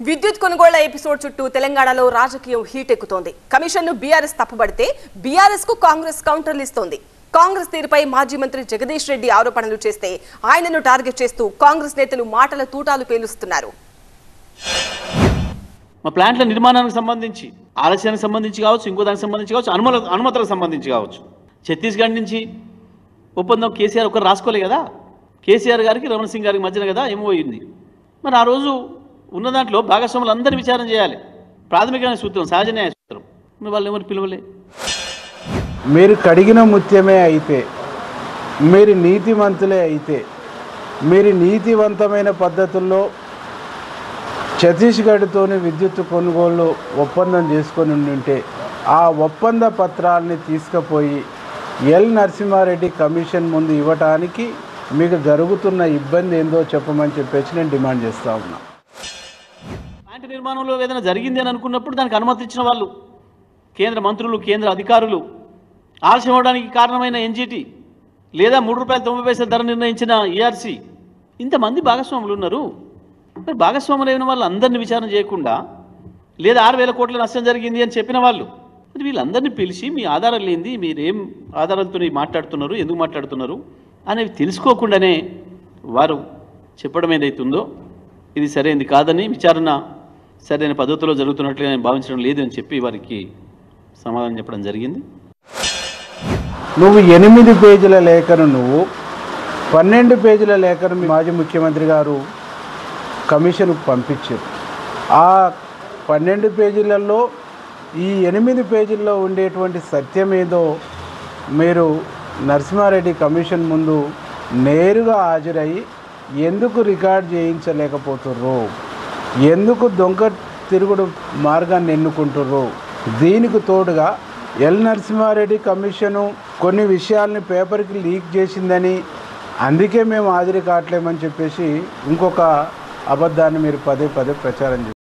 విద్యుత్ కొనుగోళ్ల ఎపిసోడ్ చుట్టూ తెలంగాణలో రాజకీయం హీట్ ఎక్కుతోంది కమిషన్ ను బీఆర్ఎస్ తప్పుబడితే బీఆర్ఎస్ కు కాంగ్రెస్ కౌంటర్లు ఇస్తోంది కాంగ్రెస్ తీరుపై మాజీ మంత్రి జగదీష్ రెడ్డి ఆరోపణలు చేస్తే ఆయనను టార్గెట్ చేస్తూ కాంగ్రెస్ నేతలు మాటల తూటాలు పేలుస్తున్నారు మా ప్లాంట్ల నిర్మాణానికి సంబంధించి ఆలస్యానికి సంబంధించి కావచ్చు ఇంకో దానికి సంబంధించి కావచ్చు అనుమల అనుమతులకు సంబంధించి కావచ్చు ఛత్తీస్గఢ్ నుంచి ఒప్పందం కేసీఆర్ ఒకరు రాసుకోలే కదా కేసీఆర్ గారికి రమణ సింగ్ గారికి మధ్యన కదా ఏమో అయింది మరి ఆ రోజు ఉన్న దాంట్లో భాగస్వాములు అందరినీ విచారణ చేయాలి ప్రాథమికమైన సూత్రం సహజ న్యాయ సూత్రం మరి వాళ్ళు ఎవరు పిలవలే మీరు కడిగిన ముత్యమే అయితే మీరు నీతివంతులే అయితే మీరు నీతివంతమైన పద్ధతుల్లో ఛత్తీస్గఢ్తోని విద్యుత్ కొనుగోలు ఒప్పందం చేసుకొని ఉంటే ఆ ఒప్పంద పత్రాలని తీసుకుపోయి ఎల్ నరసింహారెడ్డి కమిషన్ ముందు ఇవ్వటానికి మీకు జరుగుతున్న ఇబ్బంది ఏందో చెప్పమని చెప్పేసి నేను డిమాండ్ చేస్తా ఉన్నా ప్లాంట్ నిర్మాణంలో ఏదైనా జరిగింది అని అనుకున్నప్పుడు దానికి అనుమతి ఇచ్చిన వాళ్ళు కేంద్ర మంత్రులు కేంద్ర అధికారులు ఆలస్యం అవడానికి కారణమైన ఎన్జిటి లేదా మూడు రూపాయల తొంభై పైసల ధర నిర్ణయించిన ఈఆర్సీ ఇంతమంది భాగస్వాములు ఉన్నారు మరి భాగస్వాములు అయిన వాళ్ళు అందరిని విచారణ చేయకుండా లేదా ఆరు వేల కోట్ల నష్టం జరిగింది అని చెప్పిన వాళ్ళు మరి వీళ్ళందరినీ పిలిచి మీ ఆధారాలు ఏంది మీరేం ఆధారాలతో మాట్లాడుతున్నారు ఎందుకు మాట్లాడుతున్నారు అనేవి తెలుసుకోకుండానే వారు చెప్పడం ఏదైతుందో ఇది సరైనది కాదని విచారణ సరైన పద్ధతిలో జరుగుతున్నట్లుగా నేను భావించడం లేదు అని చెప్పి వారికి సమాధానం చెప్పడం జరిగింది నువ్వు ఎనిమిది పేజీల లేఖను నువ్వు పన్నెండు పేజీల లేఖను మీ మాజీ ముఖ్యమంత్రి గారు కమిషన్కు పంపించారు ఆ పన్నెండు పేజీలలో ఈ ఎనిమిది పేజీల్లో ఉండేటువంటి సత్యం ఏదో మీరు నరసింహారెడ్డి కమిషన్ ముందు నేరుగా హాజరయ్యి ఎందుకు రికార్డ్ చేయించలేకపోతుర్రు ఎందుకు దొంగ తిరుగుడు మార్గాన్ని ఎన్నుకుంటుర్రు దీనికి తోడుగా ఎల్ నరసింహారెడ్డి కమిషను కొన్ని విషయాల్ని పేపర్కి లీక్ చేసిందని అందుకే మేము హాజరు కావట్లేమని చెప్పేసి ఇంకొక అబద్ధాన్ని మీరు పదే పదే ప్రచారం చేస్తారు